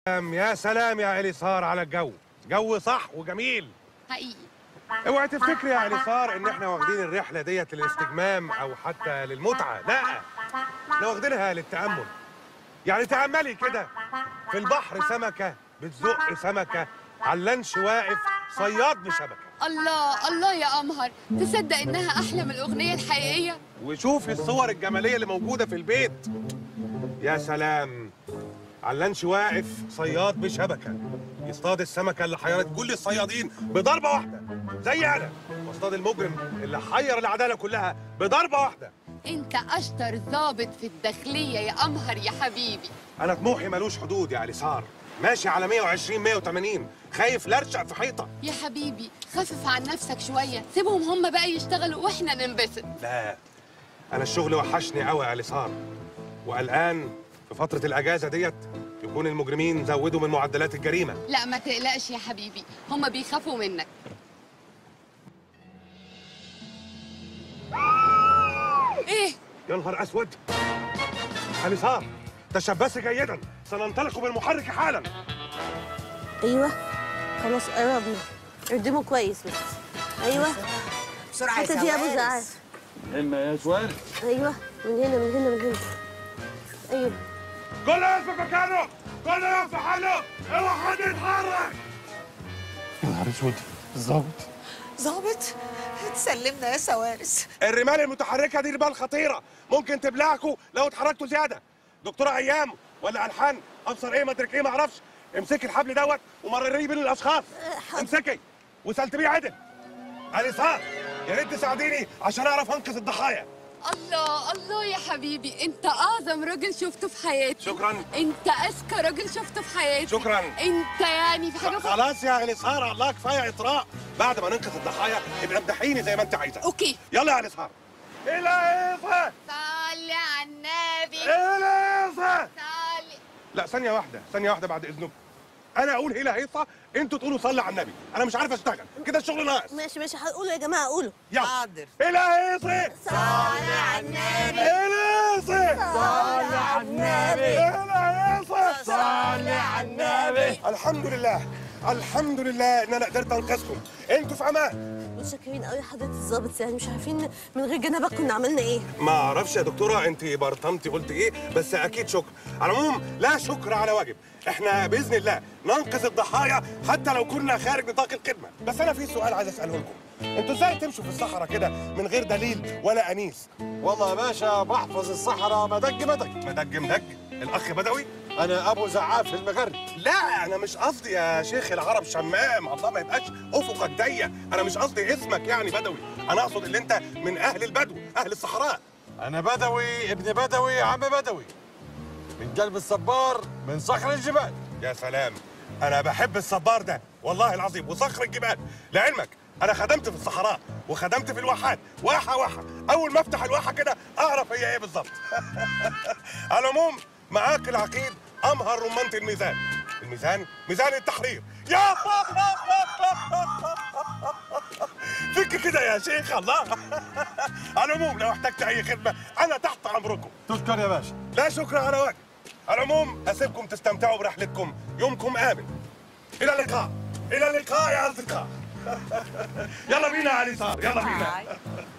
سلام يا سلام يا اليسار على الجو جو صح وجميل حقيقي اوعي تفتكري يا اليسار ان احنا واخدين الرحله ديت للاستجمام او حتى للمتعه لا احنا واخدينها للتامل يعني تاملي كده في البحر سمكه بتزق سمكه على اللانش واقف صياد بشبكه الله الله يا قمهر تصدق انها احلى من الاغنيه الحقيقيه وشوفي الصور الجماليه اللي موجوده في البيت يا سلام على اللانش واقف صياد بشبكه يصطاد السمكه اللي حيرت كل الصيادين بضربه واحده زي انا واصطاد المجرم اللي حير العداله كلها بضربه واحده انت اشطر ضابط في الداخليه يا قمهر يا حبيبي انا طموحي ملوش حدود يا اليسار ماشي على 120 180 خايف لارشق في حيطه يا حبيبي خفف عن نفسك شويه سيبهم هم بقى يشتغلوا واحنا ننبسط لا انا الشغل وحشني قوي يا اليسار وقلقان في فتره الاجازه ديت يكون المجرمين زودوا من معدلات الجريمه لا ما تقلقش يا حبيبي هم بيخافوا منك ايه يا نهار اسود اليسار تشبثي جيدا سننطلق بالمحرك حالا ايوه خلاص قربنا اردمه كويس بس ايوه بسرعه الحته دي يا ابو زعل اما يا سواري ايوه من هنا من هنا من هنا ايوه كله يقف في مكانه كله يقف في حاله اوعى حد يتحرك يا نهار اسود الظابط ظابط تسلمنا يا سوارس الرمال المتحركه دي رمال خطيره ممكن تبلعكوا لو اتحركتوا زياده دكتوره ايام ولا الحان ابصر ايه مدرك ايه ما اعرفش امسكي الحبل دوت ومرريه بين الاشخاص امسكي وسلتميه عدل اليسار يا ريت تساعديني عشان اعرف انقذ الضحايا الله الله يا حبيبي انت اعظم راجل شفته في حياتي شكراً. انت اذكى راجل شفته في حياتي شكراً. انت يعني في حاجه خلاص يا اليسار الله كفايه اطراء بعد ما ننقذ الضحايا ابقى امدحيني زي ما انت عايزه اوكي يلا يا اليسار اليسار صلي على النبي اليسار صلي لا ثانية واحدة ثانية واحدة بعد إذنكم أنا أقول هيلا هيصة أنتوا تقولوا صلي على النبي أنا مش عارف أشتغل كده الشغل ناقص ماشي ماشي هقولوا يا جماعه قولوا يلا حاضر. هيلا هيصة صلي على النبي هيلا هيصة صلي على النبي هيلا هيصة صلي على النبي الحمد لله الحمد لله إن أنا قدرت أنقذكم أنتوا في أمان متشكرين قوي حضرتك الظابط يعني مش عارفين من غير جنابك كنا عملنا ايه ما أعرفش يا دكتورة أنت برطمتي قلت إيه بس أكيد شكر على العموم لا شكر على واجب إحنا بإذن الله ننقذ الضحايا حتى لو كنا خارج نطاق الخدمة بس أنا في سؤال عايز أسأله لكم أنتوا إزاي تمشوا في الصحراء كده من غير دليل ولا أنيس والله يا باشا بحفظ الصحراء مدق مدق مدج مدج الأخ بدوي انا ابو زعاف المغرب لا انا مش قصدي يا شيخ العرب شمام الله ما يبقاش افقك ضيق انا مش قصدي اسمك يعني بدوي انا اقصد ان انت من اهل البدو اهل الصحراء انا بدوي ابن بدوي عم بدوي من قلب الصبار من صخر الجبال يا سلام انا بحب الصبار ده والله العظيم وصخر الجبال لعلمك انا خدمت في الصحراء وخدمت في الواحات واحه واحه اول ما افتح الواحه كده اعرف هي ايه بالظبط على العموم معاك العقيد امهر رمانه الميزان الميزان ميزان التحرير يا فك كده يا شيخ الله على العموم لو احتجت اي خدمه انا تحت امركم تشكر يا باشا لا شكر على واجب على العموم اسيبكم تستمتعوا برحلتكم يومكم امن الى اللقاء الى اللقاء يا اصدقاء يلا بينا يا اليسار يلا بينا هاي.